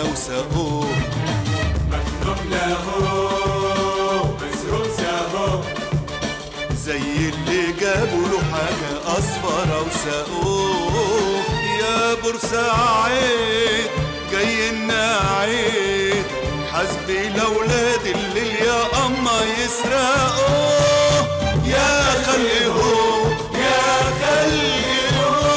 وساقوه مخنوق له مسروق ساهو زي اللي جابوا له حاجة أصفرة وساقوه يا بورسعيد جاي عيد حسبي الأولاد اللي يا أما يسرقوه يا خلقي هو يا خلقي هو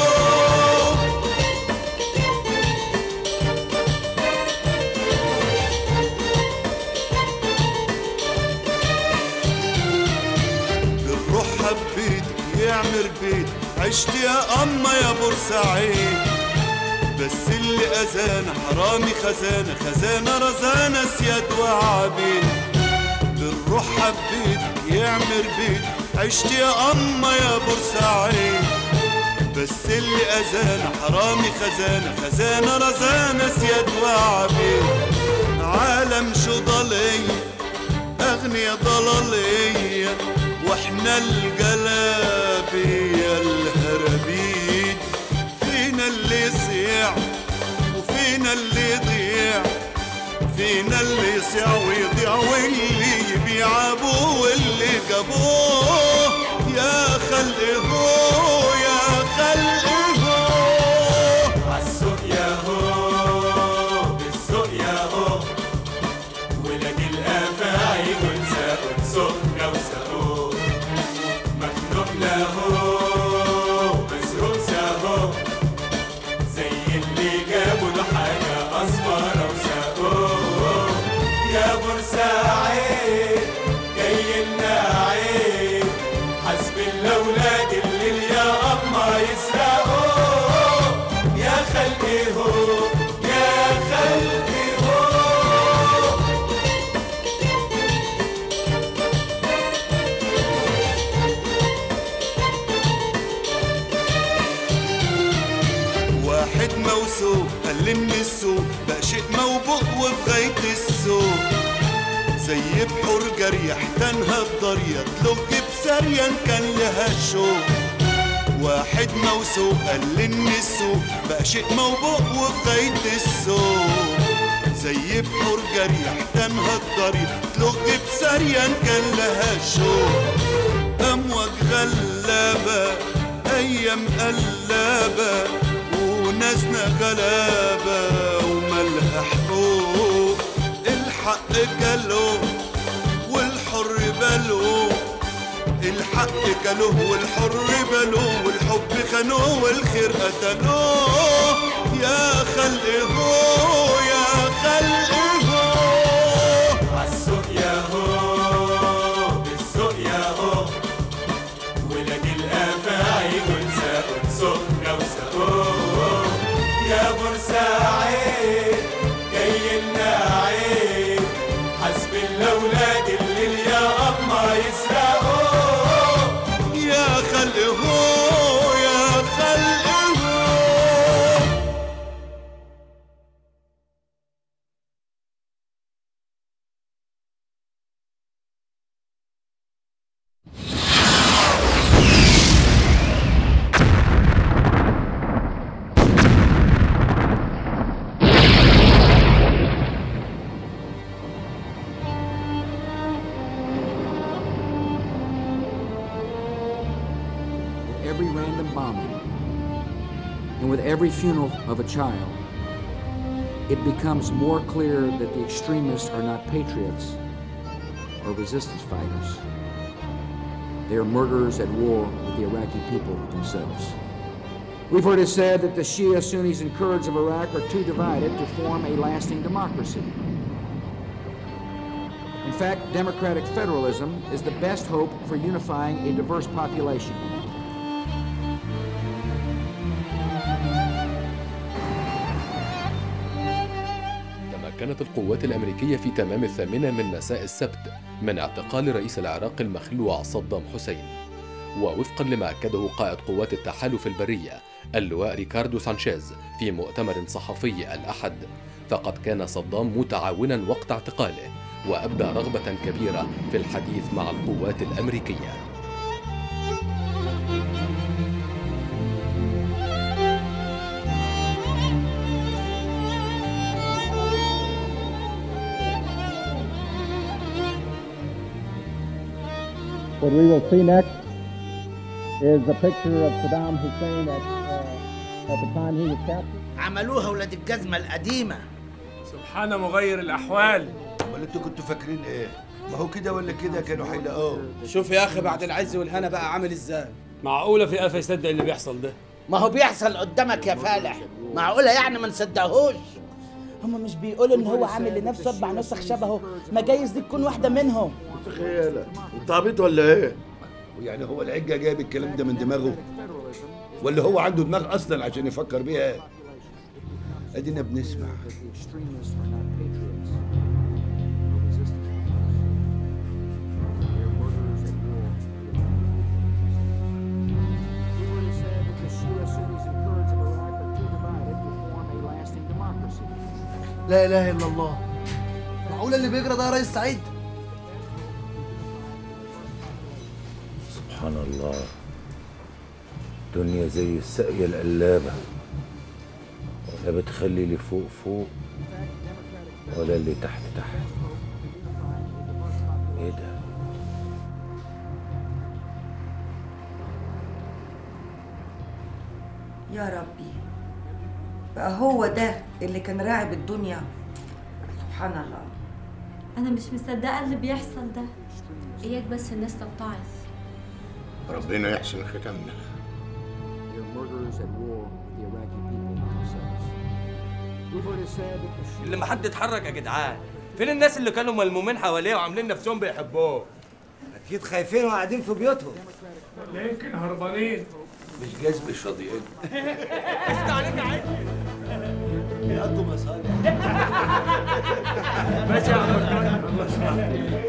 بالروح حبيتك يعمر بيت عشت يا أما يا بورسعيد بس اللي أذانا حرامي خزانة خزانة رزانة سياد وعبيد بالروح حبيتك يعمر بيت عشت يا أما يا بورسعيد بس اللي أذانا حرامي خزانة خزانة رزانة سياد وعبيد عالم شو ضليه أغنية ضلالية وإحنا الجلابية الهربيد فينا اللي يصيع وفينا اللي يضيع فينا اللي يصيع ويضيع واللي يبيع أبوه واللي جابوه يا خلقي هو يا خلقي هو عالسوق يا هو بالسوق يا هو ولاد الافاعي دول ساقوا سوقنا وساقوه مخنوق له مسروق ساهو زي اللي جابوا له حاجة أصفرة وساقوه يا بورسعيد جاي لنا عيد حسب الأولاد اللي يا أما يسرقوه يا خلقي هو يا خلقي هو واحد موسوق قل من السوق بقى شيء موبوق وفي غاية السوق زي بحور جريح تنهى الضرية تلغ بسريا كان لها شوق واحد موسوق قل من السوق بقى شيء موبوق وفي غاية السوق زي بحور جريح تنهى الضرية تلغ بسريا كان لها شوق أمواج غلابة أيام قلابة وناسنا غلابة ومالها حقوق الحق جاله والحر باله الحق كله والحر باله والحب خانوه والخير قتلوه يا خلقي هو يا خلقي هو عالسوق يا هو بالسوق يا هو ولاد الافاعي دول ساقوا سوقنا وساقوه يا بورسعيد جاي لنا عيد حسب الاولاد اللي يا اما يسرقوه يا خلقي هو يا خلقي هو with every random bombing and with every funeral of a child, it becomes more clear that the extremists are not patriots or resistance fighters. They are murderers at war with the Iraqi people themselves. We've heard it said that the Shia, Sunnis, and Kurds of Iraq are too divided to form a lasting democracy. In fact, democratic federalism is the best hope for unifying a diverse population. تمكنت القوات الأمريكية في تمام الثامنة من مساء السبت من اعتقال رئيس العراق المخلوع صدام حسين ووفقا لما أكده قائد قوات التحالف البرية اللواء ريكاردو سانشيز في مؤتمر صحفي الأحد فقد كان صدام متعاونا وقت اعتقاله وأبدى رغبة كبيرة في الحديث مع القوات الأمريكية What we will see next is a picture of Saddam Hussein at, uh, at the time he was captured. عملوها ولاد الجزمة القديمة سبحان مغير الأحوال امال انتوا كنتوا فاكرين ايه؟ ما هو كده ولا كده كانوا هيلاقوه شوف يا اخي بعد العز والهنا بقى عامل ازاي معقولة في ألف يصدق اللي بيحصل ده ما هو بيحصل قدامك يا فالح معقولة يعني ما نصدقهوش هما مش بيقولوا ان هو عامل لنفسه اربع نسخ شبهه ما جايز دي تكون واحده منهم تخيل انت عبيط ولا ايه؟ ويعني هو العجة جايب الكلام ده من دماغه ولا هو عنده دماغ اصلا عشان يفكر بيها ادينا بنسمع that the extremists are not patriots or resistance fighters. They're murderers at war. We would have said that the Shia, Sunnis, and Kurds of Iraq are too divided to form a lasting democracy. لا اله الا الله معقول اللي بيجرى ده يا ريس سعيد سبحان الله دنيا زي الساقية القلابة ولا بتخلي اللي فوق فوق ولا اللي تحت تحت ايه ده يا ربي بقى هو ده اللي كان راعب الدنيا سبحان الله أنا مش مصدقة اللي بيحصل ده إياك بس الناس تتعظ ربنا يحسن ختامنا They're murderers at war with the Iraqi people themselves. We would have said that the Shia اللي ما حد اتحرك يا جدعان فين الناس اللي كانوا ملمومين حواليه وعاملين نفسهم بيحبوه اكيد خايفين وقاعدين في بيوتهم يمكن هربانين مش جاذب مش راضيين بيقضوا مصالح ماشي يا عم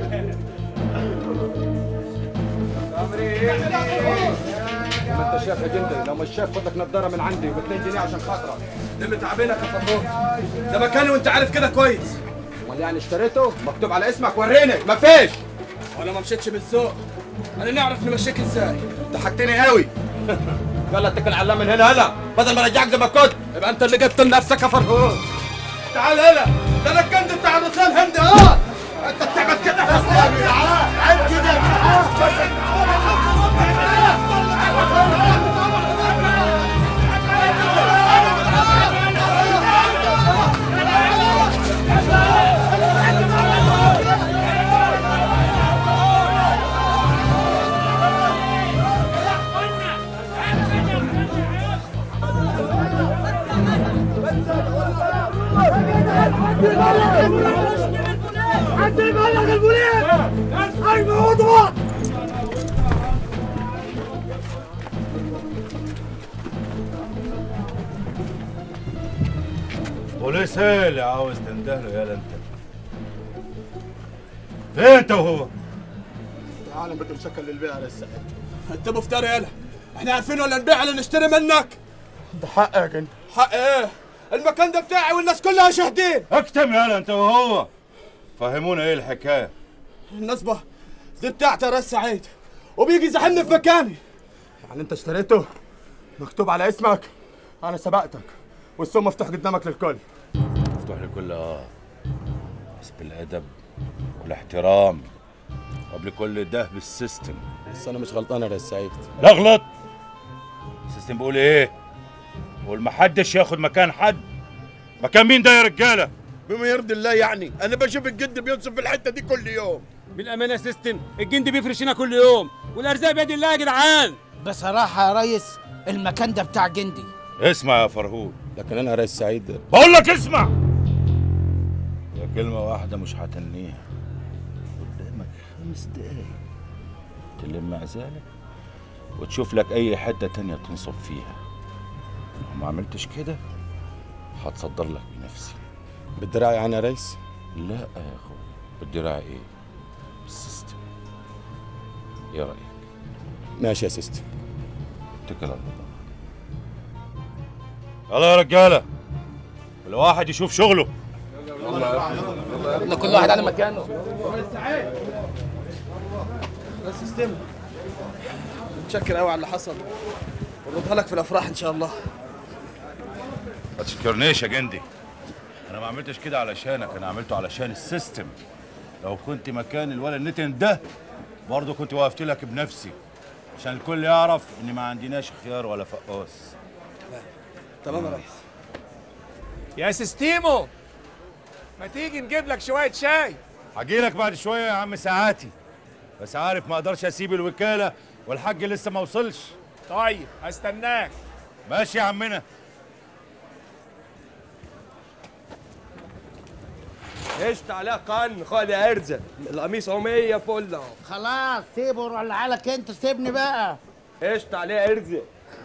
ما انت شايف يا جندي لو مش شايف خد لك نضاره من عندي ب 2 جنيه عشان خاطرك ده اللي تعبينك يا فطوط ده مكاني وانت عارف كده كويس امال يعني اشتريته مكتوب على اسمك وريني مفيش وانا ما مشيتش بالذوق انا نعرف نمشيك ازاي ضحكتني قوي يلا اتكل على الله من هنا هلا بدل ما رجعك زي ما كنت يبقى انت اللي جبت لنفسك يا فرهود تعال هنا ده انا الجند بتاع الرسال هندي اه انت بتعمل كده في السابق عيب كده بوليس ايه اللي عاوز تندهله يالا انت فين انت وهو؟ تعال بدل شكل للبيع لسه انت مفتري يالا احنا عارفين ولا نبيع ولا نشتري منك ده حق يا جن حق ايه المكان ده بتاعي والناس كلها شاهدين اكتم يالا انت وهو فهمونا ايه الحكايه النصبة دي بتاعتي يا راس سعيد وبيجي يزحمني في مكاني يعني انت اشتريته مكتوب على اسمك انا سبقتك والسوق مفتوح قدامك للكل مفتوح لكل اه بس بالادب والاحترام قبل كل ده بالسيستم بس انا مش غلطان يا ريس سعيد لا اغلط السيستم بيقول ايه بيقول محدش ياخد مكان حد مكان مين ده يا رجاله بما يرضي الله يعني انا بشوف الجد بينصب في الحته دي كل يوم بالأمانة سيستم الجندي بيفرش هنا كل يوم والأرزاق بيد الله يا جدعان بصراحة يا ريس المكان ده بتاع جندي اسمع يا فرهود لكن انا يا ريس سعيد بقول لك اسمع يا كلمة واحدة مش هتنيها قدامك خمس دقايق تلم عزالك وتشوف لك أي حتة تانية تنصب فيها لو ما عملتش كده هتصدر لك بنفسي بالدراع يعني يا ريس لا يا أخو بالدراع إيه؟ بالسيستم إيه رأيك؟ ماشي يا سيستم اتكل على الله يلا يا رجالة كل واحد يشوف شغله كل واحد على مكانه بس استلم متشكر قوي على اللي حصل ونردها لك في الافراح ان شاء الله ما تشكرنيش يا جندي انا ما عملتش كده علشانك انا عملته علشان السيستم لو كنت مكان الولد النتن ده برضه كنت وقفت لك بنفسي عشان الكل يعرف ان ما عندناش خيار ولا فقاس تمام يا ريس يا سيستيمو ما تيجي نجيب لك شويه شاي هجيلك بعد شويه يا عم ساعاتي بس عارف ما اقدرش اسيب الوكاله والحاج لسه ما وصلش طيب هستناك ماشي يا عمنا قشطة عليها قن خد يا ارزة القميص اهو 100 فل اهو خلاص سيبه ولا عليك انت سيبني بقى قشطة عليها ارزة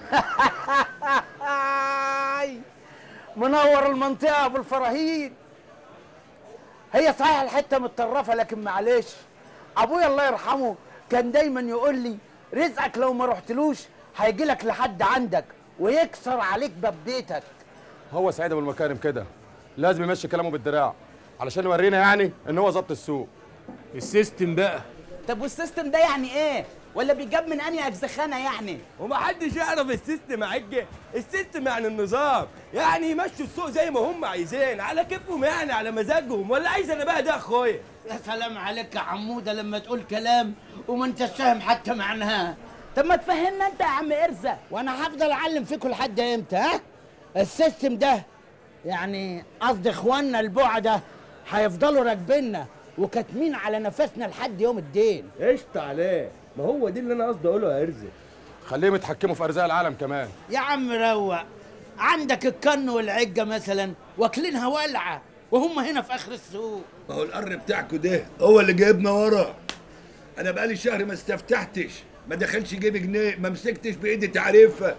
منور المنطقة بالفراهيد هي صحيح الحتة متطرفة لكن معلش أبويا الله يرحمه كان دايما يقول لي رزقك لو ما رحتلوش هيجي لك لحد عندك ويكسر عليك باب بيتك هو سعيد ابو المكارم كده لازم يمشي كلامه بالدراع علشان يورينا يعني ان هو ظبط السوق السيستم بقى طب والسيستم ده يعني ايه ولا بيجاب من انهي اجزخانه يعني ومحدش يعرف السيستم يا عجة السيستم يعني النظام يعني يمشوا السوق زي ما هم عايزين على كيفهم يعني على مزاجهم ولا عايز انا بقى ده يا اخويا يا سلام عليك يا حمودة لما تقول كلام وما انتش فاهم حتى معناه طب ما تفهمنا انت يا عم ارزق وانا هفضل اعلم فيكم لحد امتى ها السيستم ده يعني قصدي اخواننا البعدة هيفضلوا راكبيننا وكاتمين على نفسنا لحد يوم الدين قشطة عليه ما هو دي اللي انا قصدي اقوله يا ارزق خليهم يتحكموا في ارزاق العالم كمان يا عم روق عندك الكن والعجة مثلا واكلينها ولعة وهم هنا في اخر السوق ما هو القر بتاعكوا ده هو اللي جايبنا ورا انا بقالي شهر ما استفتحتش ما دخلش جيبي جنيه ما مسكتش بايدي تعريفه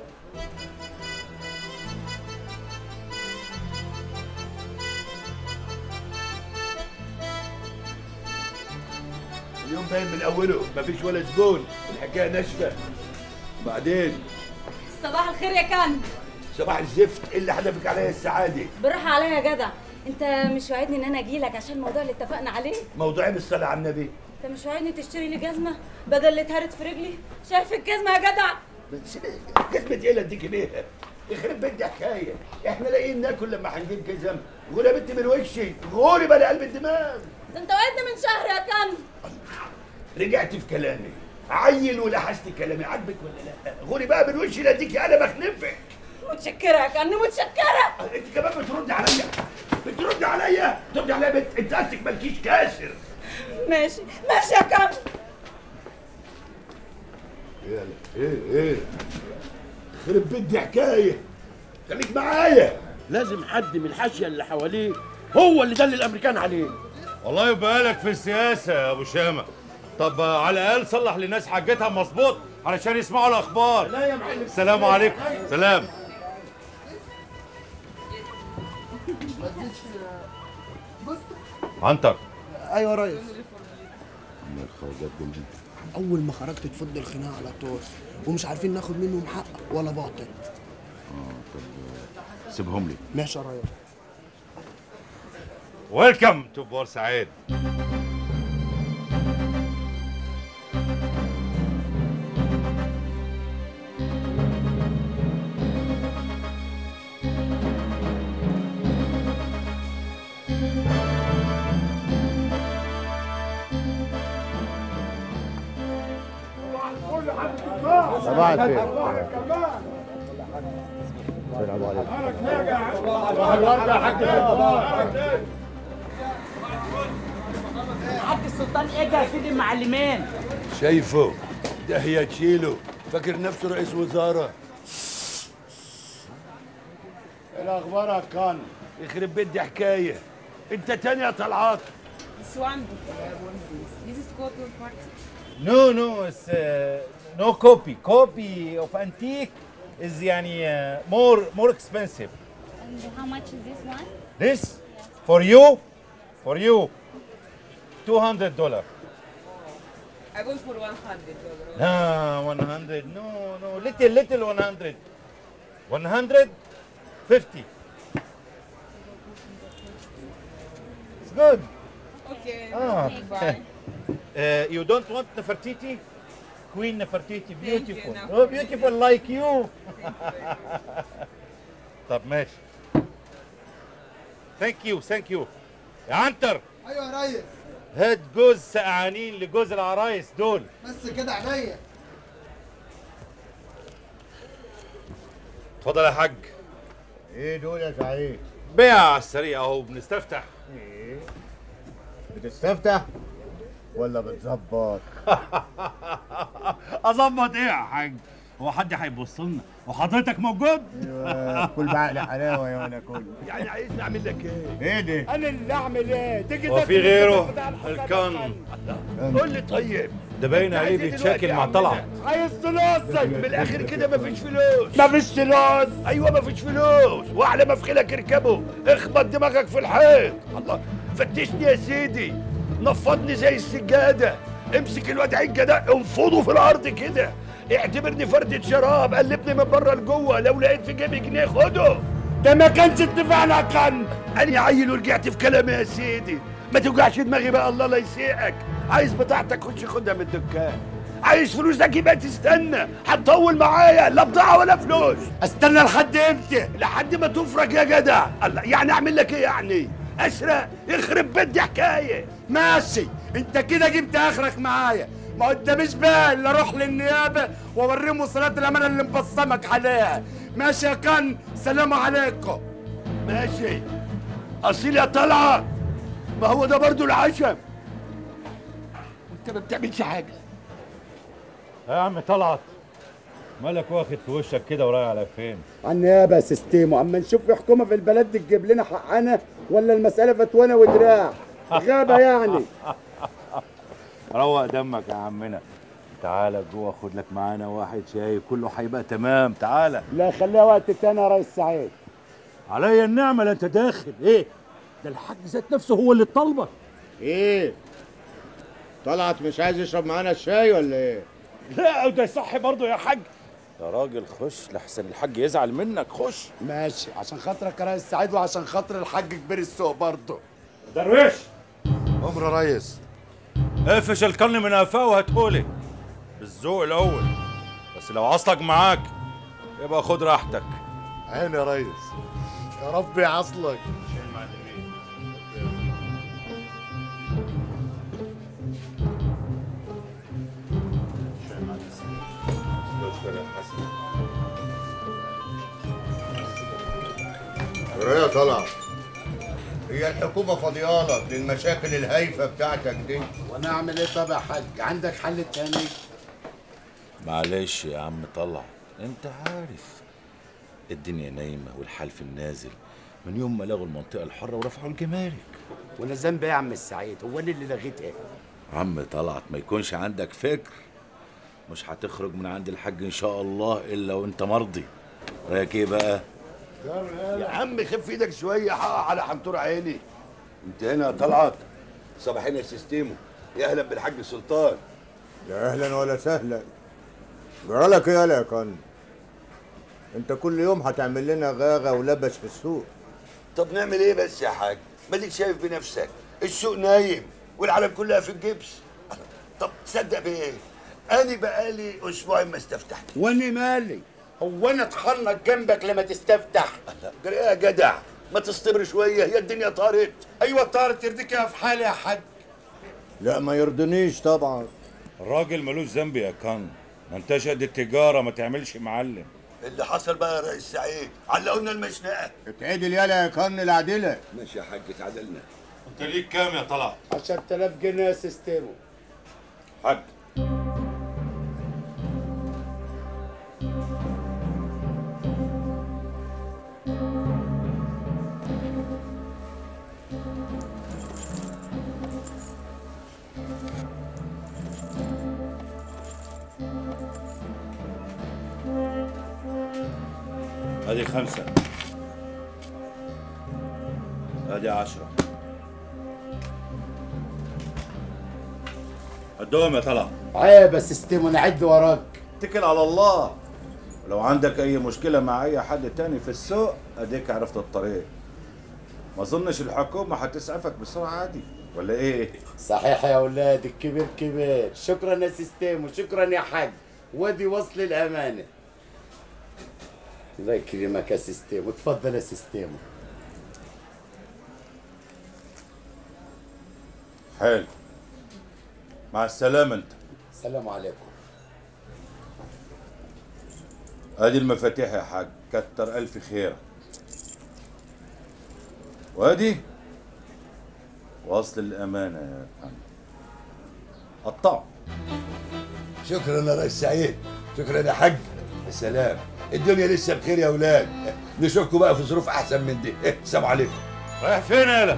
اليوم باين من اوله مفيش ولا زبون الحكايه ناشفه بعدين صباح الخير يا كان صباح الزفت إيه اللي حدفك عليا السعاده بالراحه عليا يا جدع انت مش وعدني ان انا اجيلك عشان الموضوع اللي اتفقنا عليه موضوعي بالصلاه على النبي انت مش وعدني تشتري لي جزمه بدل اللي اتهرت في رجلي شايف الجزمه يا جدع بس جزمة ايه اللي اديك ليها؟ يخرب بيت دي حكايه احنا لاقيين ناكل لما هنجيب جزم غوري يا بنت من وشي غوري بلا قلب الدماغ ده انت وعدني من شهر يا كان رجعت في كلامي عيل ولحست كلامي عاجبك ولا لا غوري بقى من وشي لا اديكي انا بخنفك متشكره يا كان متشكره انت كمان بترد عليا بترد عليا بترد عليا بنت انت قصدك مالكيش كاسر ماشي ماشي يا كان ايه ايه ايه خرب بيت دي حكايه خليك معايا لازم حد من الحاشيه اللي حواليه هو اللي دل الامريكان عليه والله يبقى لك في السياسه يا ابو شامه طب آه، على الاقل صلح للناس حاجتها مظبوط علشان يسمعوا الاخبار لا يا معلم السلام عليكم سلام عنتر ايوه يا ريس الخواجات دول اول ما خرجت تفض الخناقه على طول ومش عارفين ناخد منهم حق ولا باطل اه طب سيبهم لي ماشي يا ريس ويلكم تو بورسعيد صباح الخير السلام عليكم حاج السلطان اجى يا سيدي المعلمين شايفه ده هي تشيله فاكر نفسه رئيس وزاره إيه الاخبار يا كان يخرب بيت دي حكايه انت تاني يا طلعات This one, this is called good party. No, no, it's uh, no copy. Copy of antique is يعني uh, more more expensive. And how much is this one? This for you, for you, two hundred dollar. I go for 100. No, one hundred. No, no, little, little one hundred. One hundred fifty. It's good. Okay. Ah. Bye. Uh, you don't want Nefertiti? Queen Nefertiti, you, beautiful. no. Oh, beautiful like you. طب ماشي. Thank you, thank you. يا عنتر ايوه يا ريس هات جوز سقعانين لجوز العرايس دول بس كده عينيا اتفضل يا حاج ايه دول يا سعيد بيع على السريع اهو بنستفتح ايه بتستفتح ولا بتظبط اظبط ايه يا حاج هو حد هيبص لنا وحضرتك موجود ايوه كل بعقل حلاوه يا ولا كل يعني عايز نعمل لك ايه؟ ايه ده انا اللي اعمل ايه؟ تيجي هو في غيره الكن قول لي طيب ده باين عليه بيتشاكل مع طلعت عايز فلوسك من الاخر كده مفيش فلوس مفيش فلوس ايوه مفيش فلوس واعلى ما في خيلك اركبه اخبط دماغك في الحيط الله فتشني يا سيدي نفضني زي السجاده امسك الواد عجه ده انفضه في الارض كده اعتبرني فردة شراب قلبني من بره لجوه لو لقيت في جيبي جنيه خده ده ما كانش اتفقنا كان انا عيل ورجعت في كلامي يا سيدي ما توجعش دماغي بقى الله لا يسيئك عايز بضاعتك خش خدها من الدكان عايز فلوسك يبقى تستنى هتطول معايا لا بضاعه ولا فلوس استنى لحد امتى لحد ما تفرج يا جدع الله يعني اعمل لك ايه يعني اسرق يخرب بيت دي حكايه ماشي انت كده جبت اخرك معايا ما قداميش بقى الا اروح للنيابه واوريهم وصلات الامانه اللي مبصمك عليها ماشي يا كان سلام عليكم ماشي اصيل يا طلعت ما هو ده برضو العشم وانت ما بتعملش حاجه يا عم طلعت مالك واخد في وشك كده ورايح على فين النيابه يا سيستيمو اما نشوف في حكومه في البلد دي تجيب لنا حقنا ولا المساله فتوانه ودراع غابه يعني روق دمك يا عمنا تعالى جوه خد لك معانا واحد شاي كله هيبقى تمام تعالى لا خليها وقت تاني يا ريس سعيد عليا النعمه لا انت داخل ايه ده الحاج ذات نفسه هو اللي طالبك ايه طلعت مش عايز يشرب معانا الشاي ولا ايه لا وده صح برضه يا حاج يا راجل خش لحسن الحاج يزعل منك خش ماشي عشان خاطرك يا ريس سعيد وعشان خاطر الحاج كبير السوق برضه درويش امر يا ريس قفش القرن من قفاه وهاتهولي بالذوق الاول بس لو عصلك معاك يبقى خد راحتك عين يا ريس يا رب يعصلك يا طلع هي الحكومة فاضيالك للمشاكل الهايفة بتاعتك دي وانا اعمل ايه طب يا حاج عندك حل تاني معلش يا عم طلع انت عارف الدنيا نايمة والحال في النازل من يوم ما لغوا المنطقة الحرة ورفعوا الجمارك وانا ذنبي ايه يا عم السعيد هو انا اللي لغيت ايه عم طلعت ما يكونش عندك فكر مش هتخرج من عند الحاج ان شاء الله الا وانت مرضي رايك ايه بقى يا عم خف ايدك شويه حق على حنطور عيني انت هنا يا طلعت صباحين يا سيستيمو يا اهلا بالحاج سلطان لا اهلا ولا سهلا جرالك ايه يالا يا كان انت كل يوم هتعمل لنا غاغه ولبش في السوق طب نعمل ايه بس يا حاج ما ديك شايف بنفسك السوق نايم والعالم كلها في الجبس طب تصدق بايه انا بقالي اسبوعين ما استفتحت وانا مالي هو انا اتخنق جنبك لما تستفتح جري ايه يا جدع ما تصطبر شويه هي الدنيا طارت ايوه طارت يرضيك يا في حالي يا حاج لا ما يرضنيش طبعا الراجل ملوش ذنب يا كان ما انتش قد التجارة ما تعملش معلم اللي حصل بقى يا رئيس سعيد علقونا المشنقه اتعدل يالا يا كان العدله ماشي يا حاج اتعدلنا انت ليك كام يا طلعت 10000 جنيه يا سيستيمو حاج ادي خمسة ادي عشرة قدهم يا طلع عيب يا سيستيمو انا عد وراك اتكل على الله لو عندك اي مشكلة مع اي حد تاني في السوق اديك عرفت الطريق ما اظنش الحكومة هتسعفك بسرعة عادي ولا ايه؟ صحيح يا اولاد الكبير كبير شكرا يا سيستيمو شكرا يا حاج ودي وصل الامانه الله يكرمك يا سيستيمو اتفضل يا سيستيمو حلو مع السلامة انت السلام عليكم ادي المفاتيح يا حاج كتر الف خيرك وادي واصل الامانه يا فندم قطعه شكرا يا ريس سعيد شكرا يا حاج السلام الدنيا لسه بخير يا اولاد نشوفكم بقى في ظروف احسن من دي السلام عليكم رايح فين يالا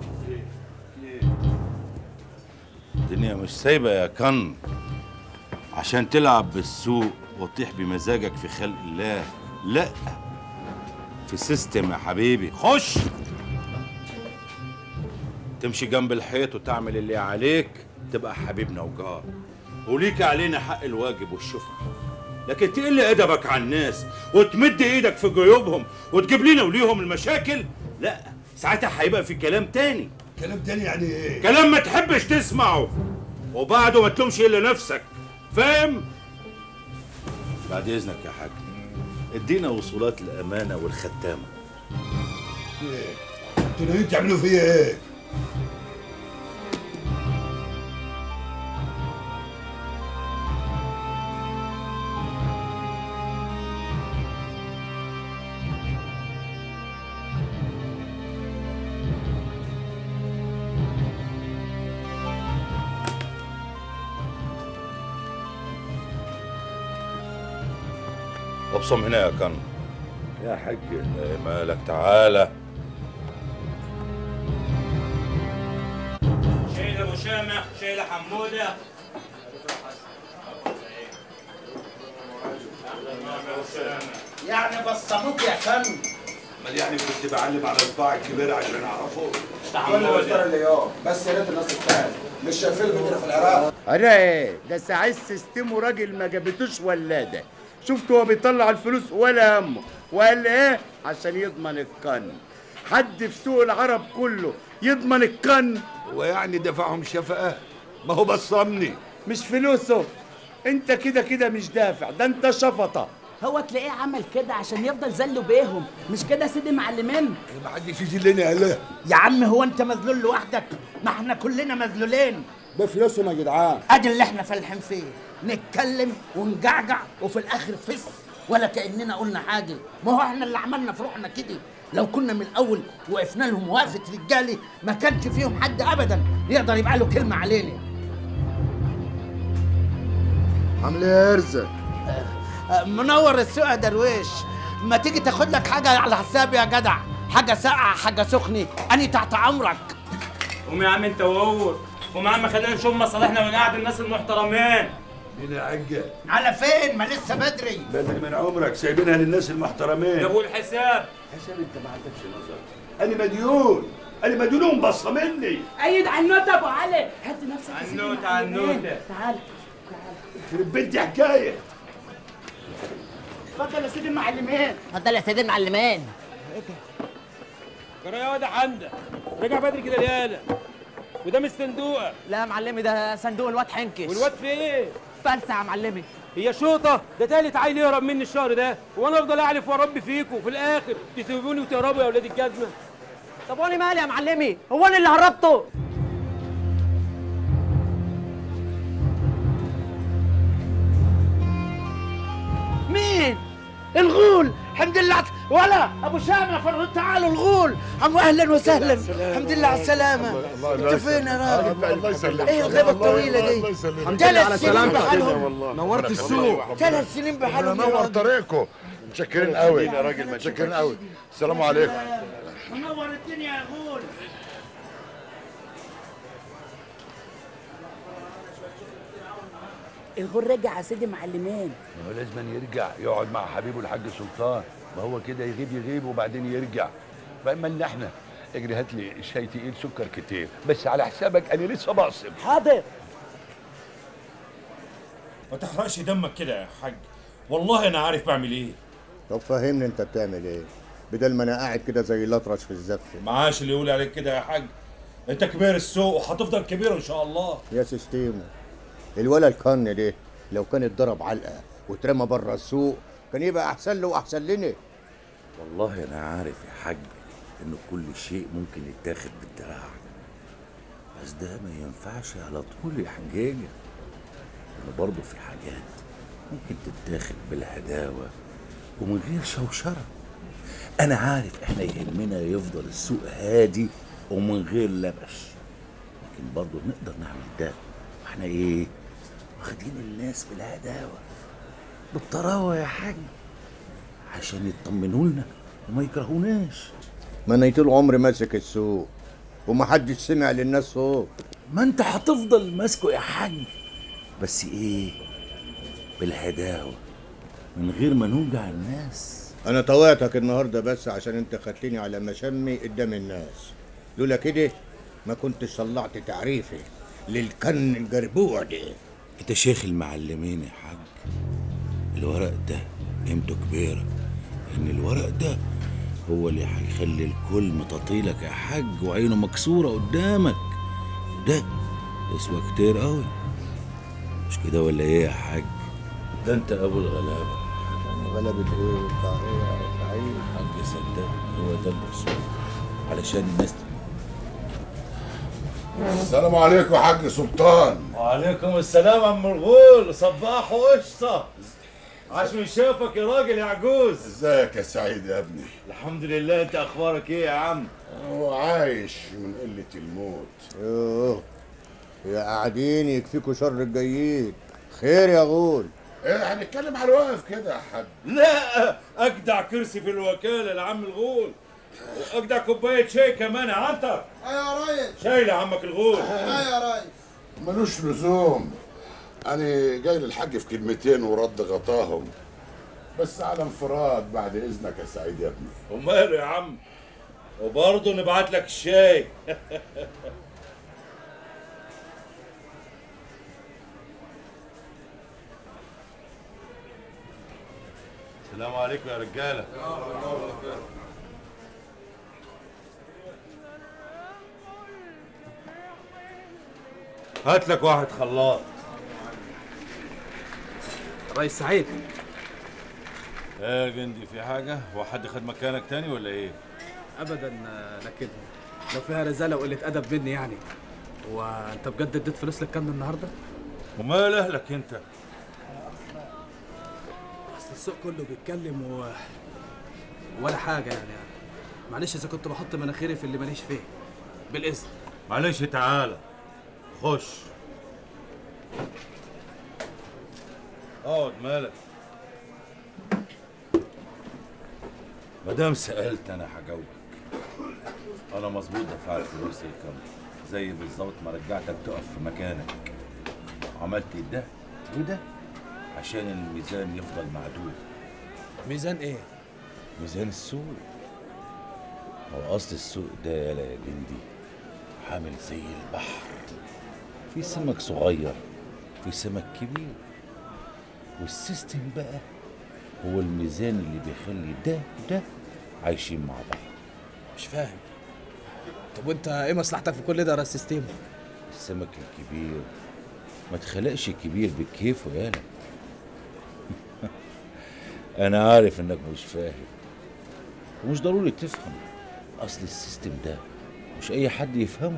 الدنيا مش سايبه يا كن عشان تلعب بالسوق وتطيح بمزاجك في خلق الله لا في سيستم يا حبيبي خش تمشي جنب الحيط وتعمل اللي عليك تبقى حبيبنا وجار وليك علينا حق الواجب والشفقة لكن تقل ادبك على الناس وتمد ايدك في جيوبهم وتجيب لنا وليهم المشاكل لا ساعتها هيبقى في كلام تاني كلام تاني يعني ايه كلام ما تحبش تسمعه وبعده ما تلومش الا نفسك فاهم بعد اذنك يا حاج ادينا وصولات الامانه والختامه ايه انتوا ناويين تعملوا فيا ايه ابصم هنا يا كن يا حاج إيه مالك تعالى شيل ابو شامع شيل حموده يعني بصموك يا فندم امال يعني كنت بعلم على صباعي الكبير عشان اعرفه كل مستر اليوم بس يا ريت الناس تتفاهم مش شايفين كده في العراق أنا إيه؟ ده سعيد سيستم راجل ما جابتوش ولاده شفت هو بيطلع الفلوس ولا همه وقال ايه عشان يضمن القن حد في سوق العرب كله يضمن القن ويعني دفعهم شفقة ما هو بصمني مش فلوسه انت كده كده مش دافع ده انت شفطه هو تلاقيه عمل كده عشان يفضل زله بيهم مش كده يا سيدي معلمين ما حدش يذلني يا لا يا عم هو انت مذلول لوحدك ما احنا كلنا مذلولين بفلوسهم يا جدعان ادي اللي احنا فالحين فيه نتكلم ونجعجع وفي الاخر فس ولا كاننا قلنا حاجه ما هو احنا اللي عملنا في روحنا كده لو كنا من الاول وقفنا لهم وقفه رجالي ما كانش فيهم حد ابدا يقدر يبقى له كلمه علينا عامل ايه يا ارزق منور السوق يا درويش ما تيجي تاخد لك حاجه على حسابي يا جدع حاجه ساقعه حاجه سخنه اني تحت امرك قوم يا عم انت وهو قوم يا عم خلينا نشوف مصالحنا ونقعد الناس المحترمين هنا عجة على فين ما لسه بدري بدري من عمرك سايبينها للناس المحترمين يا ابو الحساب حساب انت ما عندكش نظر انا مديون انا مديون ومبصه مني ايد عنوته ابو علي هدي نفسك يا سيدي عنوتة، معلمين. عنوتة. تعال يخرب بنتي حكايه اتفضل يا سيدي المعلمين اتفضل يا سيدي المعلمين جرى يا واد حمده رجع بدري كده ليالا وده مش صندوقه لا يا معلمي ده صندوق الواد حنكش والواد في ايه؟ فلسع يا معلمي هي شوطه ده تالت عيل يهرب مني الشهر ده وانا افضل اعلف واربي فيكم وفي الاخر تسيبوني وتهربوا يا اولاد الجزمه طب وانا مالي يا معلمي هو انا اللي هربته مين الغول الحمد لله عت- ولا ابو شامع فرد تعالوا الغول عم اهلا وسهلا الحمد لله على السلامه انت فين يا راجل الله يسلمك ايه الغيبه الطويله دي الحمد لله على ثلاث سنين سلامتك بحالهم نورت السوق ثلاث سنين بحالهم يا نور راجل طريقكم متشكرين قوي يا راجل متشكرين قوي السلام عليكم منور الدنيا يا غول الغول رجع يا سيدي معلمين ما هو لازم يرجع يقعد مع حبيبه الحاج سلطان ما هو كده يغيب يغيب وبعدين يرجع بقى مالنا احنا اجري هات لي شاي تقيل سكر كتير بس على حسابك انا لسه بقسم حاضر ما تحرقش دمك كده يا حاج والله انا عارف بعمل ايه طب فهمني انت بتعمل ايه بدل ما انا قاعد كده زي الاطرش في الزفه معاش اللي يقول عليك كده يا حاج انت كبير السوق وهتفضل كبير ان شاء الله يا سيستيمو الولا الكن ده لو كان اتضرب علقه واترمى بره السوق كان يبقى احسن له واحسن لنا والله انا عارف يا حاج ان كل شيء ممكن يتاخد بالدراع بس ده ما ينفعش على طول يا حجاجة إن برضه في حاجات ممكن تتاخد بالهداوة ومن غير شوشرة أنا عارف إحنا يهمنا يفضل السوق هادي ومن غير لبش لكن برضه نقدر نعمل ده واحنا إيه واخدين الناس بالهداوة بالطراوة يا حاج عشان يطمنوا لنا وما يكرهوناش ما انا طول عمري ماسك السوق ومحدش سمع للناس صوت ما انت هتفضل ماسكه يا حاج بس ايه بالهداوة من غير ما نوجع الناس انا طوعتك النهارده بس عشان انت خدتني على مشمي قدام الناس لولا كده ما كنتش طلعت تعريفي للكن الجربوع ده انت شيخ المعلمين يا حاج الورق ده قيمته كبيرة ان الورق ده هو اللي هيخلي الكل متطيلك يا حاج وعينه مكسورة قدامك ده يسوى كتير قوي مش كده ولا ايه يا حاج ده انت ابو الغلابة غلبة ايه وبتاع ايه يا سعيد حاج صدق هو ده الاصول علشان الناس السلام عليكم يا حاج سلطان وعليكم السلام عم الغول صباح وقشطة عاش من شافك يا راجل يا عجوز ازيك يا سعيد يا ابني الحمد لله انت اخبارك ايه يا عم هو عايش من قلة الموت يوه يا قاعدين يكفيكوا شر الجايين خير يا غول ايه هنتكلم على الواقف كده يا حاج لا اجدع كرسي في الوكالة لعم الغول واجدع كوباية شاي كمان يا عنتر ايوه يا ريس شاي لعمك الغول ايوه يا ريس ملوش لزوم انا جاي للحاج في كلمتين ورد غطاهم بس على انفراد بعد اذنك يا سعيد يا ابني وماله يا عم وبرضه نبعت لك الشاي السلام عليكم يا رجاله هات لك واحد خلاط ريس سعيد ايه يا جندي في حاجه هو حد خد مكانك تاني ولا ايه ابدا آه، لكن لو فيها رزاله وقله ادب مني يعني وانت بجد اديت فلوس للكم النهارده ومال اهلك انت اصل السوق كله بيتكلم و... ولا حاجه يعني معلش اذا كنت بحط مناخيري في اللي ماليش فيه بالاذن معلش تعالى خش اقعد مالك مادام سألت أنا هجاوبك أنا مظبوط دفعت فلوس الكم زي بالظبط ما رجعتك تقف في مكانك عملت ده وده عشان الميزان يفضل معدول ميزان ايه؟ ميزان السوق هو أصل السوق ده يالا يا جندي عامل زي البحر في سمك صغير في سمك كبير والسيستم بقى هو الميزان اللي بيخلي ده وده عايشين مع بعض مش فاهم طب وانت ايه مصلحتك في كل ده يا ريس سيستيم السمك الكبير ما تخلقش كبير بكيفه يالا انا عارف انك مش فاهم ومش ضروري تفهم اصل السيستم ده مش اي حد يفهمه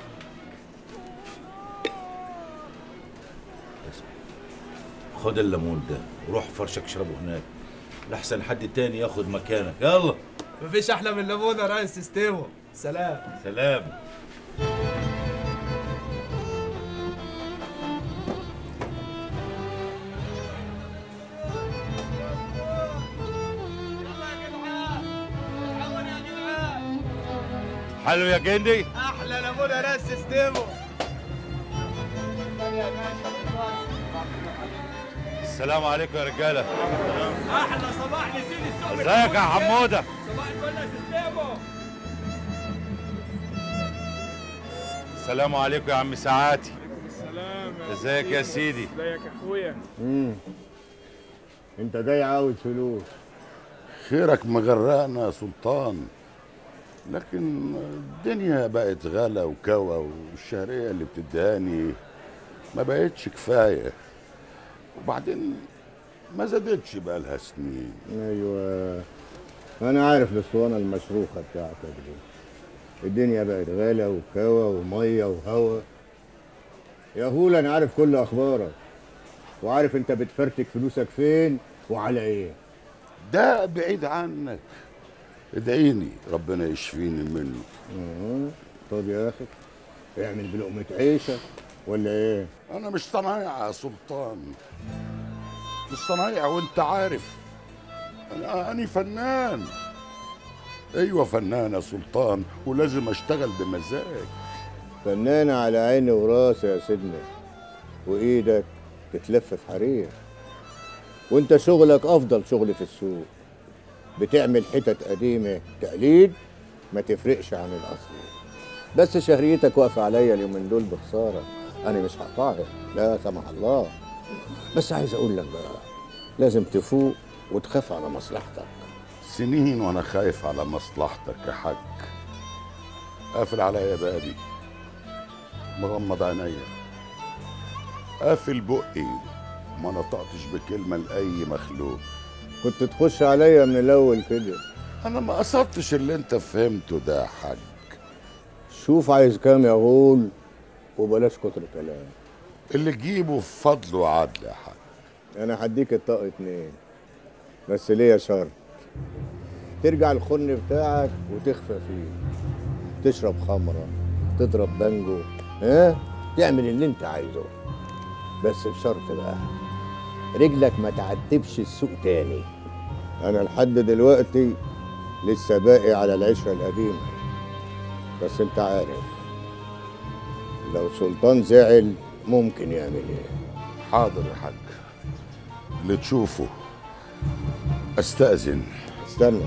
اسمع خد الليمون ده وروح فرشك اشربه هناك لحسن حد تاني ياخد مكانك يلا مفيش احلى من الليمون يا ريس سيستيمو سلام سلام حلو يا جندي احلى ليمون يا ريس سيستيمو السلام عليكم يا رجاله احلى صباح لسيد السوق ازيك يا حموده صباح الفل يا سيستيمو السلام عليكم يا عم سعاتي السلام ازيك يا سيدي ازيك يا اخويا امم انت جاي عاوز فلوس خيرك مغرقنا يا سلطان لكن الدنيا بقت غلا وكوى والشهرية اللي بتدهاني ما بقتش كفاية وبعدين ما زادتش بقى لها سنين ايوه انا عارف الاسطوانه المشروخه بتاعتك دي الدنيا بقت غلا وكوا وميه وهوا يا هول انا عارف كل اخبارك وعارف انت بتفرتك فلوسك فين وعلى ايه ده بعيد عنك ادعيني ربنا يشفيني منه اه طب يا اخي اعمل بلقمه عيشه ولا ايه انا مش صنايع يا سلطان مش صنايع وانت عارف انا اني فنان ايوه فنان يا سلطان ولازم اشتغل بمزاج فنانة على عيني وراسي يا سيدنا وايدك تتلف في حرير وانت شغلك افضل شغل في السوق بتعمل حتت قديمة تقليد ما تفرقش عن الاصل بس شهريتك واقفة عليا اليومين دول بخسارة انا مش هقطعها لا سمح الله بس عايز اقول لك بقى لازم تفوق وتخاف على مصلحتك سنين وانا خايف على مصلحتك يا حاج قافل عليا بابي مغمض عينيا قافل بقي ما نطقتش بكلمه لاي مخلوق كنت تخش عليا من الاول كده انا ما قصدتش اللي انت فهمته ده يا حاج شوف عايز كام يا غول وبلاش كتر كلام اللي تجيبه بفضل وعدل يا حاج انا هديك الطاقة اتنين بس ليا شرط ترجع الخن بتاعك وتخفى فيه تشرب خمرة تضرب بانجو ها تعمل اللي انت عايزه بس بشرط بقى رجلك ما تعتبش السوق تاني انا لحد دلوقتي لسه باقي على العشرة القديمة بس انت عارف لو سلطان زعل ممكن يعمل ايه حاضر يا حاج اللي تشوفه استأذن استنى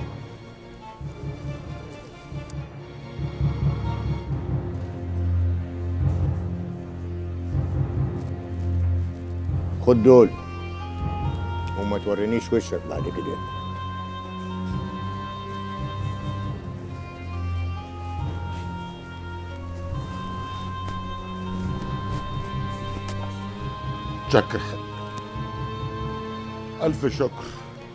خد دول وما تورينيش وشك بعد كده شكر حاج ألف شكر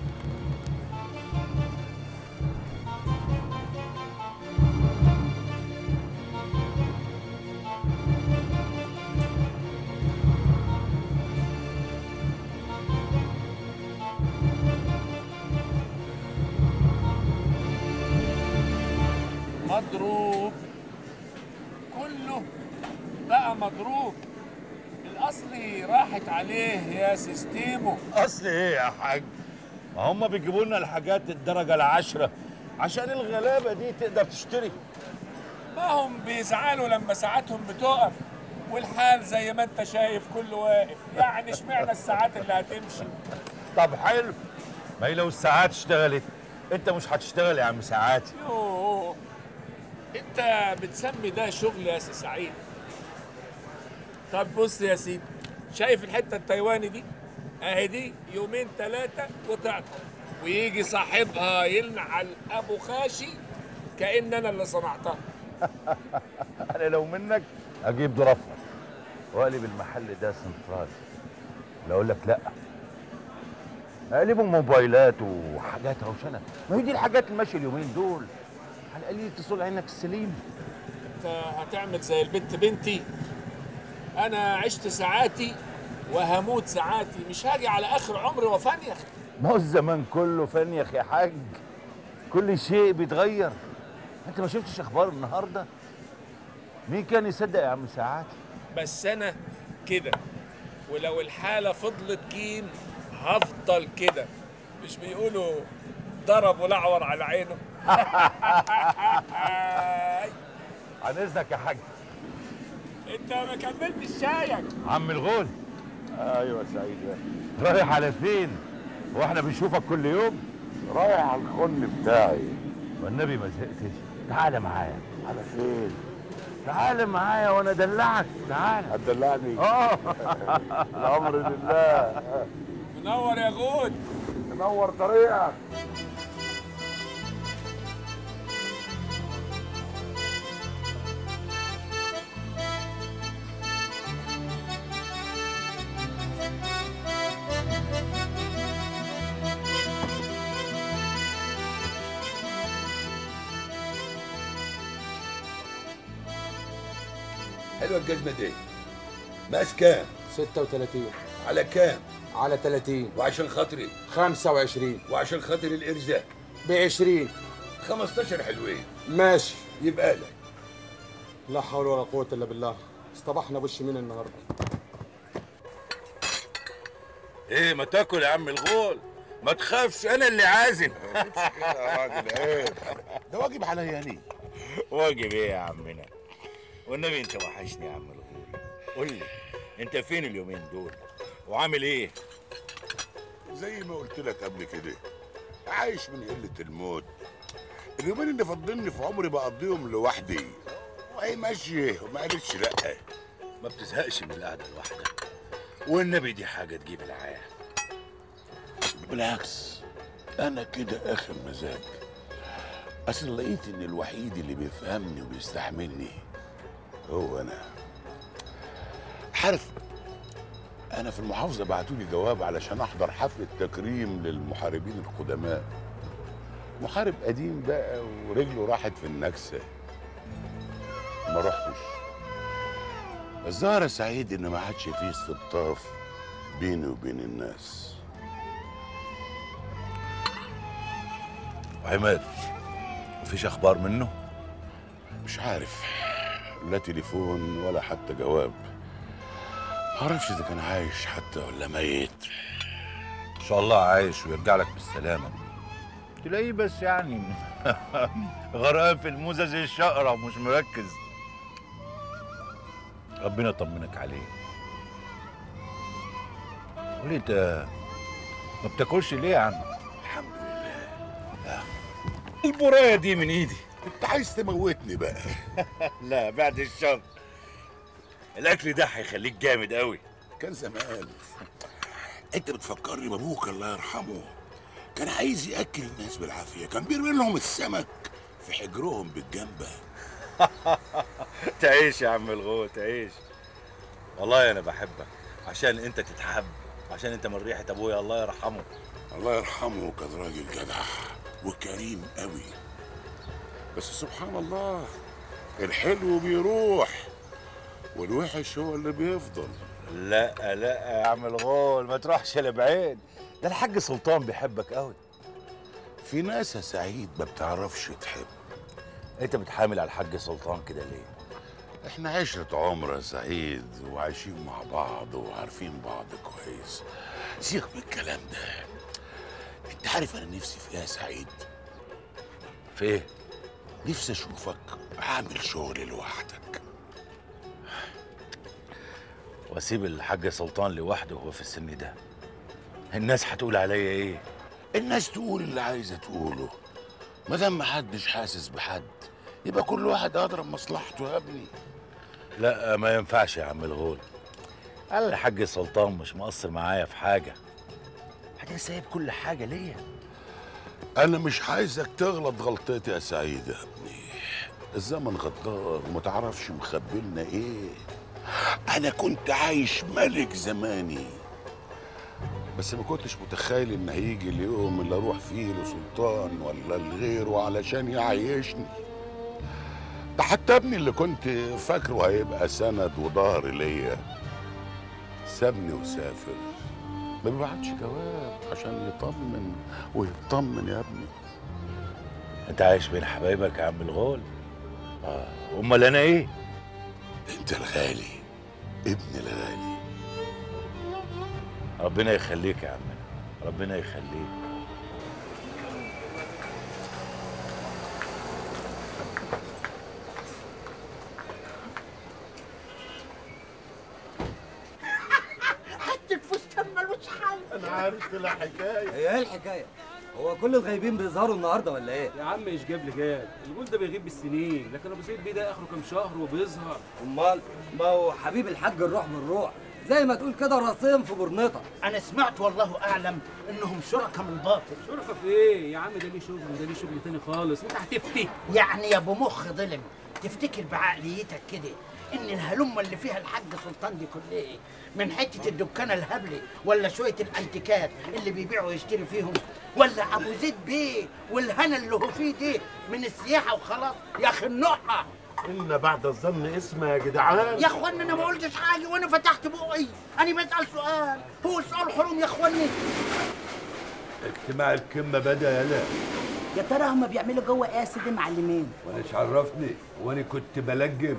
مضروب كله بقى مضروب الاصلي راحت عليه يا سيستيمو اصل ايه يا حاج ما هم بيجيبوا لنا الحاجات الدرجه العاشره عشان الغلابه دي تقدر تشتري ما هم بيزعلوا لما ساعاتهم بتقف والحال زي ما انت شايف كله واقف يعني اشمعنى الساعات اللي هتمشي طب حلو ما هي لو الساعات اشتغلت انت مش هتشتغل يا عم ساعاتي يوه انت بتسمي ده شغل يا سي سعيد طب بص يا سيدي شايف الحته التايواني دي اهي دي يومين ثلاثه وتعطل ويجي صاحبها يلعن ابو خاشي كان انا اللي صنعتها انا لو منك اجيب ظرفها واقلب المحل ده سنترال لا اقول لك لا اقلبه موبايلات وحاجات روشنه ما هي دي الحاجات اللي ماشيه اليومين دول على القليل تصل عينك السليم انت هتعمل زي البنت بنتي انا عشت ساعاتي وهموت ساعاتي مش هاجي على اخر عمري وفنيخ ما هو الزمان كله فنيخ يا حاج كل شيء بيتغير انت ما شفتش اخبار النهارده مين كان يصدق يا عم ساعات بس انا كده ولو الحاله فضلت جيم هفضل كده مش بيقولوا ضرب ولعور على عينه عن اذنك يا حاج انت ما كملتش شايك عم الغول ايوه سعيد رايح على فين واحنا بنشوفك كل يوم رايح على الخن بتاعي والنبي ما زهقتش تعالى معايا على فين تعالى معايا وانا ادلعك تعالى هتدلعني اه الامر لله منور يا غول منور طريقك حلوه الجزمه دي مقاس كام 36 على كام على 30 وعشان خاطري 25 وعشان خاطر الارزاق ب 20 15 حلوين ماشي يبقى لك لا حول ولا قوة إلا بالله اصطبحنا وش مين النهارده ايه ما تاكل يا عم الغول ما تخافش انا اللي عازم يا راجل عيب ده واجب عليا ليه واجب ايه يا عمنا والنبي انت وحشني يا عم الغول قول لي انت فين اليومين دول وعامل ايه زي ما قلت لك قبل كده عايش من قله الموت اليومين اللي فاضلني في عمري بقضيهم لوحدي وهي ماشيه وما قالتش لا ما بتزهقش من القعده لوحدك والنبي دي حاجه تجيب العيال بالعكس انا كده اخر مزاج اصل لقيت ان الوحيد اللي بيفهمني وبيستحملني هو انا عارف انا في المحافظه بعتولي جواب علشان احضر حفله تكريم للمحاربين القدماء محارب قديم بقى ورجله راحت في النكسه ما رحتش الظاهر يا سعيد ان ما عادش فيه استلطاف بيني وبين الناس وعماد مفيش اخبار منه مش عارف لا تليفون ولا حتى جواب معرفش اذا كان عايش حتى ولا ميت ان شاء الله عايش ويرجع لك بالسلامه تلاقيه بس يعني غرقان في الموزه زي الشقره ومش مركز ربنا يطمنك عليه قولي انت ما بتاكلش ليه يا عم الحمد لله البرايه دي من ايدي انت عايز تموتني بقى لا بعد الشر الاكل ده هيخليك جامد قوي كان زمان انت بتفكرني بابوك الله يرحمه كان عايز ياكل الناس بالعافيه كان بيرمي لهم السمك في حجرهم بالجنبه تعيش يا عم الغول تعيش والله انا بحبك عشان انت تتحب عشان انت من ريحه ابويا الله يرحمه الله يرحمه كان راجل جدع وكريم قوي بس سبحان الله الحلو بيروح والوحش هو اللي بيفضل لا لا يا عم الغول ما تروحش لبعيد ده الحاج سلطان بيحبك قوي في ناس يا سعيد ما بتعرفش تحب انت بتحامل على الحاج سلطان كده ليه احنا عشرة عمر يا سعيد وعايشين مع بعض وعارفين بعض كويس سيبك من الكلام ده انت عارف انا نفسي في ايه يا سعيد في ايه نفسي اشوفك عامل شغل لوحدك واسيب الحاج سلطان لوحده وهو في السن ده الناس هتقول عليا ايه الناس تقول اللي عايزه تقوله ما دام محدش حاسس بحد يبقى كل واحد اضرب مصلحته يا ابني لا ما ينفعش يا عم الغول انا الحاج سلطان مش مقصر معايا في حاجه بعدين سايب كل حاجه ليا انا مش عايزك تغلط غلطتي يا سعيد يا ابني الزمن غدار وما تعرفش مخبلنا ايه انا كنت عايش ملك زماني بس ما كنتش متخيل ان هيجي اليوم اللي اروح فيه لسلطان ولا لغيره علشان يعيشني ده حتى ابني اللي كنت فاكره هيبقى سند وظهر ليا سابني وسافر ما بيبعتش جواب عشان يطمن ويطمن يا ابني انت عايش بين حبايبك يا عم الغول اه امال انا ايه انت الغالي ابن الغالي ربنا يخليك يا عمنا ربنا يخليك حتى فستان ملوش حل انا عارف طلع حكايه هي ايه الحكايه؟ هو كل الغايبين بيظهروا النهارده ولا ايه؟ يا عم ايش جاب لي جاب الجول ده بيغيب بالسنين لكن ابو سيد بيه ده اخره كام شهر وبيظهر امال ما هو حبيب الحاج الروح بالروح زي ما تقول كده راسين في برنطه انا سمعت والله اعلم انهم شركاء من باطل شركة في ايه يا عم ده ليه شغل وده ليه شغل تاني خالص انت هتفتي يعني يا ابو مخ ظلم تفتكر بعقليتك كده ان الهلمه اللي فيها الحاج سلطان دي كلها من حته الدكانه الهبله ولا شويه الانتيكات اللي بيبيع ويشتري فيهم ولا ابو زيد بيه والهنا اللي هو فيه دي من السياحه وخلاص يا اخي النقعه ان بعد الظن اسم يا جدعان يا اخوانا انا ما قلتش حاجه وانا فتحت بقي انا بسال سؤال هو السؤال حرام يا اخوانا اجتماع الكمه بدا يلا يا ترى هما بيعملوا جوه ايه يا سيدي معلمين وانا مش عرفني وانا كنت بلجم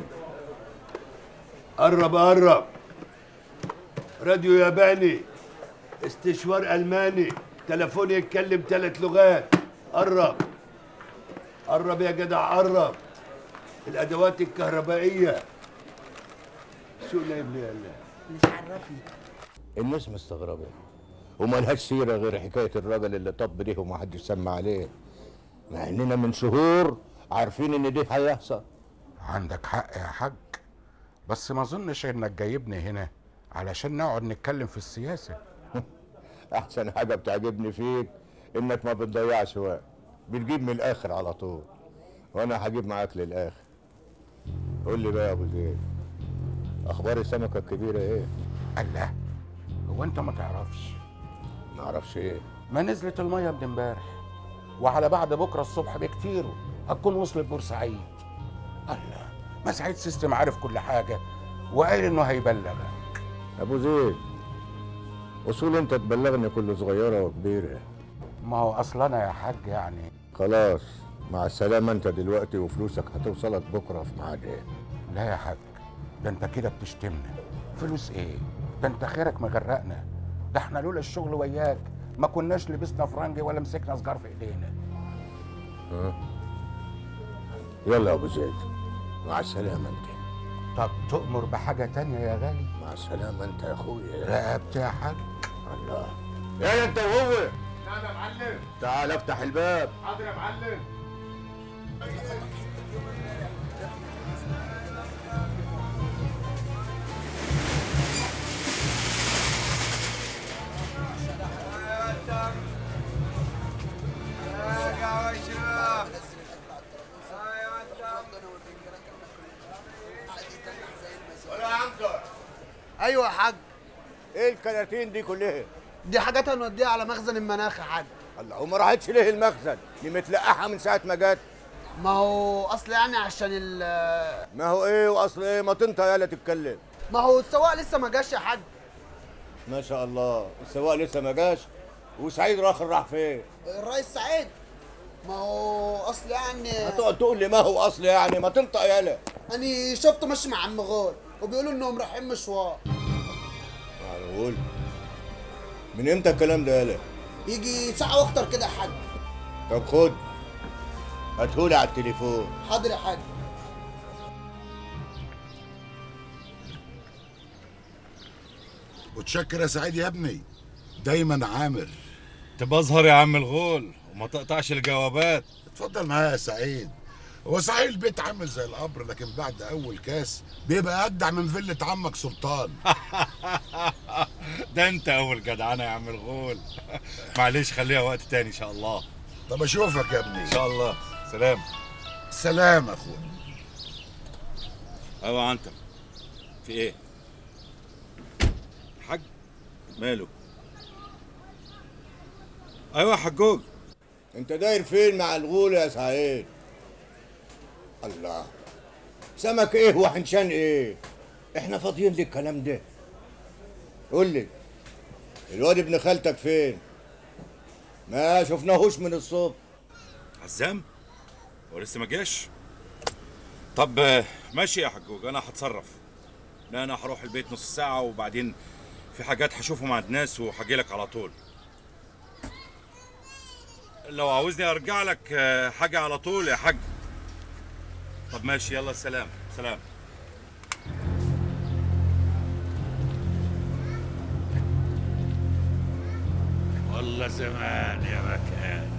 قرب قرب راديو ياباني استشوار الماني تليفون يتكلم ثلاث لغات قرب قرب يا جدع قرب الادوات الكهربائيه شو لا ابني الله مش عرفني الناس مستغربة وملهاش سيرة غير حكاية الراجل اللي طب ليه ومحدش سمع عليه مع اننا من شهور عارفين ان ده هيحصل عندك حق يا حاج بس ما اظنش انك جايبني هنا علشان نقعد نتكلم في السياسه احسن حاجة بتعجبني فيك انك ما بتضيعش وقت بتجيب من الاخر على طول وانا هجيب معاك للاخر قول لي بقى يا ابو زيد اخبار السمكة الكبيرة ايه الله هو انت ما تعرفش ما اعرفش ايه ما نزلت الميه من امبارح وعلى بعد بكره الصبح بكتير هتكون وصلت بورسعيد الله ما سعيد سيستم عارف كل حاجه وقال انه هيبلغ ابو زيد اصول انت تبلغني كل صغيرة وكبيرة ما هو اصلا يا حاج يعني خلاص مع السلامة انت دلوقتي وفلوسك هتوصلك بكرة في ميعادها لا يا حاج ده انت كده بتشتمنا فلوس ايه ده انت خيرك مغرقنا ده احنا لولا الشغل وياك ما كناش لبسنا فرنجي ولا مسكنا سجار في ايدينا ها يلا يا ابو زيد مع السلامة انت طب تؤمر بحاجه تانية يا غالي مع السلامة انت يا اخويا رقبت يا حاج الله يا انت وهو نعم يا معلم تعال افتح الباب حاضر يا معلم ايوه يا حاج ايه الكراتين دي كلها دي حاجات هنوديها على مخزن المناخ يا حاج الله وما راحتش ليه المخزن دي متلقحة من ساعة ما جت ما هو اصل يعني عشان ال ما هو ايه واصل ايه ما تنطق يالا تتكلم ما هو السواق لسه ما جاش يا حاج ما شاء الله السواق لسه ما جاش وسعيد راخر راح فين الرئيس سعيد ما هو اصل يعني هتقعد تقول لي ما هو اصل يعني ما تنطق يالا انا شفته ماشي مع عم غول وبيقولوا انهم رايحين مشوار معقول من امتى الكلام ده يالا يجي ساعه واكتر كده يا حاج طب خد هاتهولي على التليفون حاضر يا حاج وتشكر يا سعيد يا ابني دايما عامر تبظهر يا عم الغول وما تقطعش الجوابات اتفضل معايا يا سعيد هو صحيح البيت عامل زي القبر لكن بعد اول كاس بيبقى اجدع من فيلة عمك سلطان ده انت اول جدعانه يا عم الغول معلش خليها وقت تاني ان شاء الله طب اشوفك يا ابني ان شاء الله سلام سلام اخويا ايوه انت في ايه حاج ماله ايوه يا حجوج انت داير فين مع الغول يا سعيد الله سمك ايه وحنشان ايه احنا فاضيين للكلام ده قول لي الواد ابن خالتك فين ما شفناهوش من الصبح عزام هو لسه ما جاش طب آه، ماشي يا حجوج انا هتصرف لا انا هروح البيت نص ساعه وبعدين في حاجات هشوفهم عند ناس وهجي لك على طول لو عاوزني ارجع لك آه، حاجه على طول يا حاج طب ماشي يلا سلام سلام والله زمان يا مكان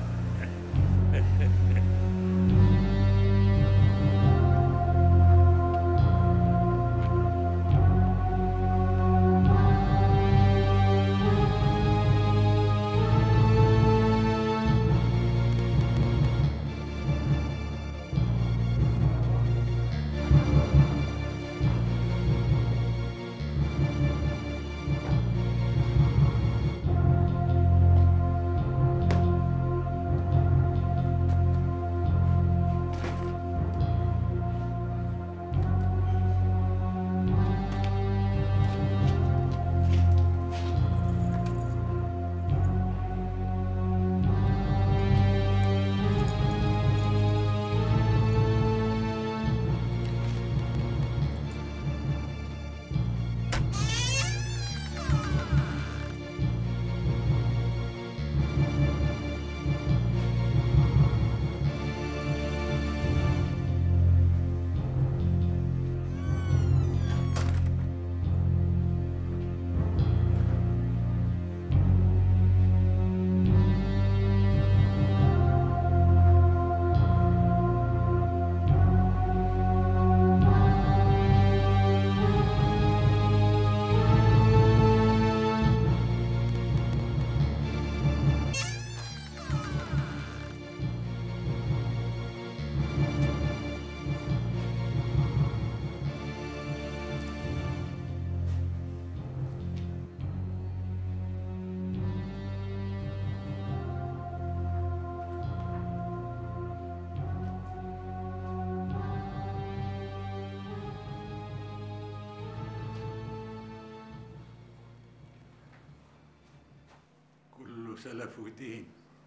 سلف ودين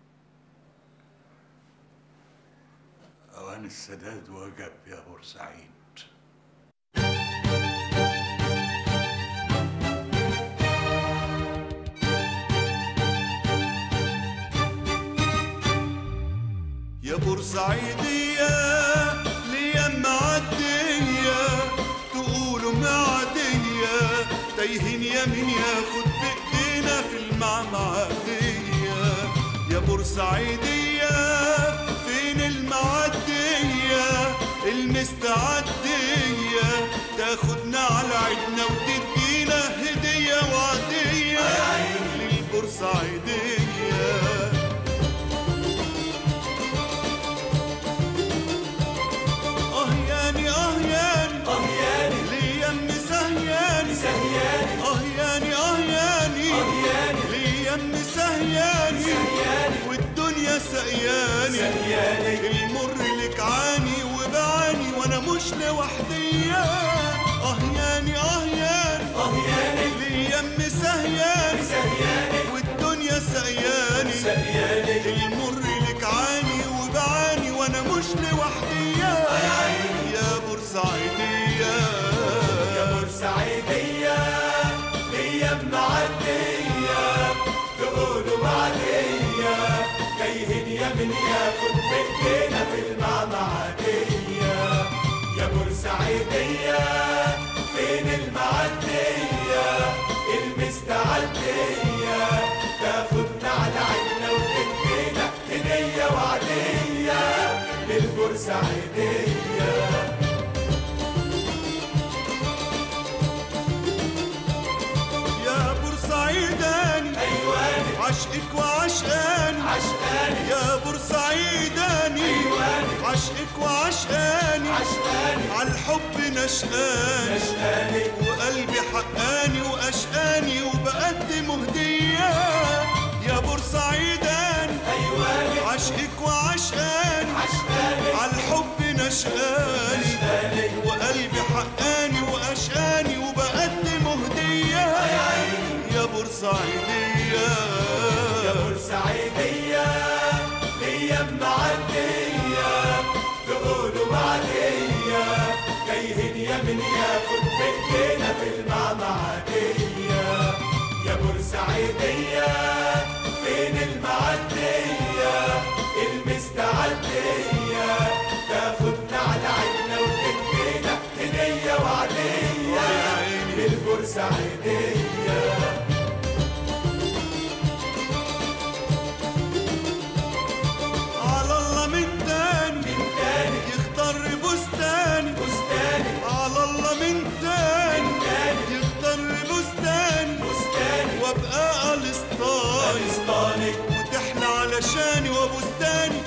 أوان السداد وجب يا بورسعيد يا بورسعيدية ليام معدية تقولوا معدية تايهين يمين ياخد بإيدينا في المعمعدية يا بورسعيدية فين المعدية المستعدية تاخدنا على عيدنا وتدينا هدية وعدية للبورسعيدية اه ياني اه ياني اه ياني ليام سهياني سهياني اه ياني اه ياني اه ياني ليام سهياني سهياني والدنيا سقياني سقياني المر لك عاني وبعاني وانا مش لوحدي اه ياني اه ياني اه ياني ليام سهياني سهياني والدنيا سقياني سقياني المر لك عاني وبعاني وانا مش لوحدي يا بورسعيدية يا بورسعيدية هي معدية تقولوا معدية تايهين يا من ياخد بإيدينا في المعمعدية يا بورسعيدية فين المعدية المستعدية تاخدنا على عيننا وتدينا هدية وعدية للبورسعيدية يا بورسعيداني ايواني عشقك وعشقاني عشقاني يا بورسعيداني ايواني عشقك وعشقاني عشقاني عالحب نشقاني نشقاني وقلبي حقاني واشقاني وبقدم هديه يا بورسعيداني ايواني عشقك وعشقاني عشقاني عالحب نشقاني وقلبي حقاني واشقاني وبقدم هديه يا بورسعيديه يا بورسعيديه هي معديه تقولوا معديه تايهين يا من ياخد بايدينا في المعمعديه يا بورسعيديه فين المعديه المستعديه تاخدنا على عيننا وتدينا هديه وعديه للبورسعيديه على الله من تاني من تاني يختار بستاني بستاني على الله من تاني من تاني يختار بستاني بستاني وابقى الاسطاني الاسطاني وتحلى علشاني وبستاني